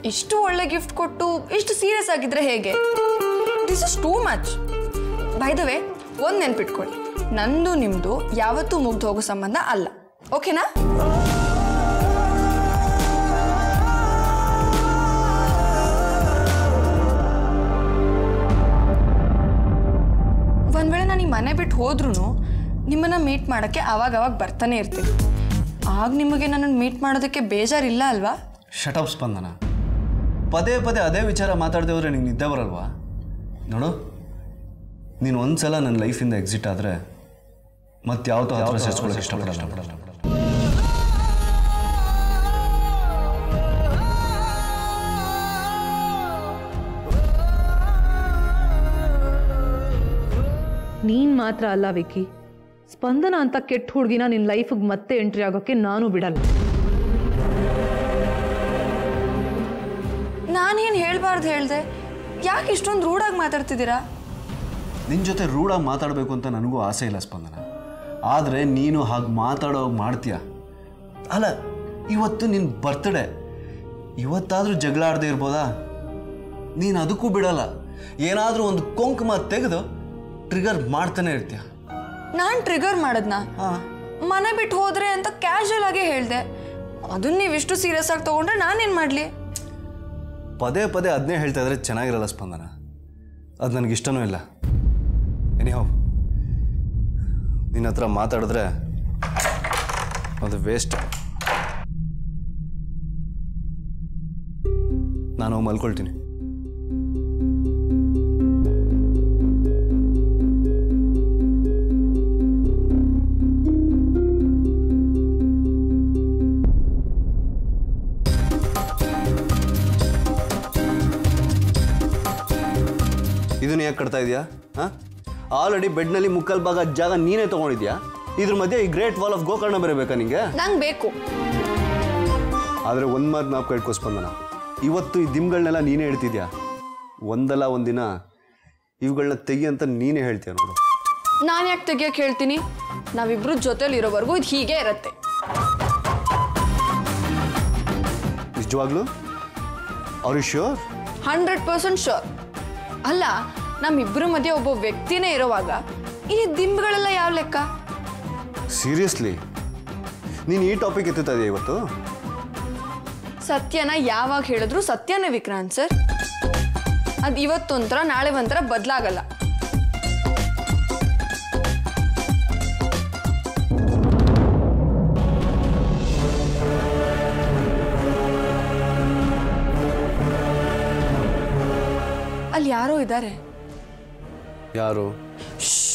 ಇಷ್ಟು ಒಳ್ಳೆ ಗಿಫ್ಟ್ ಕೊಟ್ಟು ಇಷ್ಟು ಸೀರಿಯಸ್ ಆಗಿದ್ರೆ ಹೇಗೆ this is too much by the way ಒಂದು ನೆನ್ಪಿಟ್ಕೊಳ್ಳಿ ನಂದು ನಿಮ್ಮದು ಯಾವತ್ತೂ ಮುಗ್ದು ಹೋಗೋ ಸಂಬಂಧ ಅಲ್ಲ ಓಕೆನಾ ಒಂದ್ ವೇಳೆ ನಾನು ಈ ಮನೆ ಬಿಟ್ಟು ಹೋದ್ರೂ ನಿಮ್ಮನ್ನ ಮೀಟ್ ಮಾಡೋಕ್ಕೆ ಆವಾಗ ಅವಾಗ ಬರ್ತಾನೆ ಇರ್ತೀನಿ ಆಗ ನಿಮಗೆ ನನ್ನನ್ನು ಮೀಟ್ ಮಾಡೋದಕ್ಕೆ ಬೇಜಾರಿಲ್ಲ ಅಲ್ವಾ ಶಟಪ್ ಸ್ಪಂದನ ಪದೇ ಪದೇ ಅದೇ ವಿಚಾರ ಮಾತಾಡದೆ ಹೋದ್ರೆ ನಿಂಗೆ ನಿದ್ದೆ ಬರಲ್ವಾ ನೋಡು ನೀನು ಒಂದ್ಸಲ ನನ್ನ ಲೈಫಿಂದ ಎಕ್ಸಿಟ್ ಆದರೆ ಮತ್ತೆ ಯಾವತ್ತೂ ಹತ್ರ ಸೇರಿಸ್ಕೊಳ್ಳೋಕೆ ಇಷ್ಟಪಡಲ್ಲ ನೀನ್ ಮಾತ್ರ ಅಲ್ಲ ವಿಕ್ಕಿ ಸ್ಪಂದನ ಅಂತ ಕೆಟ್ಟ ಹುಡುಗಿನ ನಿನ್ನ ಲೈಫಿಗೆ ಮತ್ತೆ ಎಂಟ್ರಿ ಆಗೋಕ್ಕೆ ನಾನು ಬಿಡಲ್ಲ ನಾನೇನು ಹೇಳ್ಬಾರ್ದು ಹೇಳ್ದೆ ಯಾಕೆ ಇಷ್ಟೊಂದು ರೂಢಾಗಿ ಮಾತಾಡ್ತಿದ್ದೀರಾ ನಿನ್ನ ಜೊತೆ ರೂಢಾಗಿ ಮಾತಾಡಬೇಕು ಅಂತ ನನಗೂ ಆಸೆ ಇಲ್ಲ ಸ್ಪಂದನ ಆದರೆ ನೀನು ಹಾಗೆ ಮಾತಾಡೋ ಮಾಡ್ತೀಯ ಅಲ್ಲ ಇವತ್ತು ನಿನ್ನ ಬರ್ತ್ಡೇ ಇವತ್ತಾದರೂ ಜಗಳ ಆಡದೆ ಇರ್ಬೋದಾ ನೀನು ಅದಕ್ಕೂ ಬಿಡಲ್ಲ ಏನಾದರೂ ಒಂದು ಕೊಂಕು ಮಾತು ತೆಗೆದು ಟ್ರಿಗರ್ ಮಾಡ್ತಾನೆ ಇರ್ತೀಯ ನಾನು ಟ್ರಿಗರ್ ಮಾಡದ್ನಾ ಹಾಂ ಮನೆ ಬಿಟ್ಟು ಹೋದ್ರೆ ಅಂತ ಕ್ಯಾಶುಯಲ್ ಆಗಿ ಹೇಳ್ದೆ ಅದನ್ನ ನೀವು ಇಷ್ಟು ಸೀರಿಯಸ್ ಆಗಿ ತಗೊಂಡ್ರೆ ನಾನೇನು ಮಾಡಲಿ ಪದೇ ಪದೇ ಅದನ್ನೇ ಹೇಳ್ತಾ ಇದ್ರೆ ಚೆನ್ನಾಗಿರಲ್ಲ ಸ್ಪಂದನ ಅದು ನನಗೆ ಇಷ್ಟನೂ ಇಲ್ಲ ಎನಿಹೋ ನಿನ್ನ ಹತ್ರ ಮಾತಾಡಿದ್ರೆ ಅದು ವೇಸ್ಟ್ ನಾನು ಹೋಗ್ ಮಲ್ಕೊಳ್ತೀನಿ ಇದನ್ನ ಯಾಕೆ ಕಟ್ತಾ ಇದೆಯಾ ಹಾಂ ಆಲ್ರೆಡಿ ಬೆಡ್ನಲ್ಲಿ ಮುಕ್ಕಲ್ ಭಾಗ ಜಾಗ ನೀನೇ ತೊಗೊಂಡಿದ್ಯಾ ಇದ್ರ ಮಧ್ಯೆ ಈ ಗ್ರೇಟ್ ವಾಲ್ ಆಫ್ ಗೋಕರ್ಣ ಬರಬೇಕಾ ನಿಂಗೆ ನಂಗೆ ಬೇಕು ಆದರೆ ಒಂದು ಮಾತು ನಾವು ಕೇಳ್ಕೊ ಸ್ಪಂದನ ಇವತ್ತು ಈ ದಿಮ್ಗಳನ್ನೆಲ್ಲ ನೀನೇ ಹೇಳ್ತಿದ್ಯಾ ಒಂದಲ್ಲ ಒಂದಿನ ಇವುಗಳನ್ನ ತೆಗಿ ಅಂತ ನೀನೇ ಹೇಳ್ತೀಯ ನೋಡು ನಾನು ಯಾಕೆ ತೆಗಿಯಕ್ಕೆ ಹೇಳ್ತೀನಿ ನಾವಿಬ್ರು ಜೊತೆಲಿ ಇರೋವರೆಗೂ ಇದು ಹೀಗೆ ಇರತ್ತೆ ನಿಜವಾಗ್ಲೂ are you sure hundred percent sure ಅಲ್ಲ ನಮ್ಮಿಬ್ಬರ ಮಧ್ಯೆ ಒಬ್ಬ ವ್ಯಕ್ತಿನೇ ಇರೋವಾಗ ಈ ದಿಂಬುಗಳೆಲ್ಲ ಯಾವ ಲೆಕ್ಕ ಸೀರಿಯಸ್ಲಿ ನೀನು ಈ ಟಾಪಿಕ್ ಎತ್ತುತ್ತಾ ಇದೆಯಾ ಇವತ್ತು ಸತ್ಯನ ಯಾವಾಗ ಹೇಳಿದ್ರು ಸತ್ಯನೇ ವಿಕ್ರಾಂತ್ ಸರ್ ಅದು ಇವತ್ತೊಂಥರ ನಾಳೆ ಒಂಥರ ಬದಲಾಗಲ್ಲ ಅಲ್ಲಿ ಯಾರೋ ಇದ್ದಾರೆ ಯಾರು ಶ್ಶ್.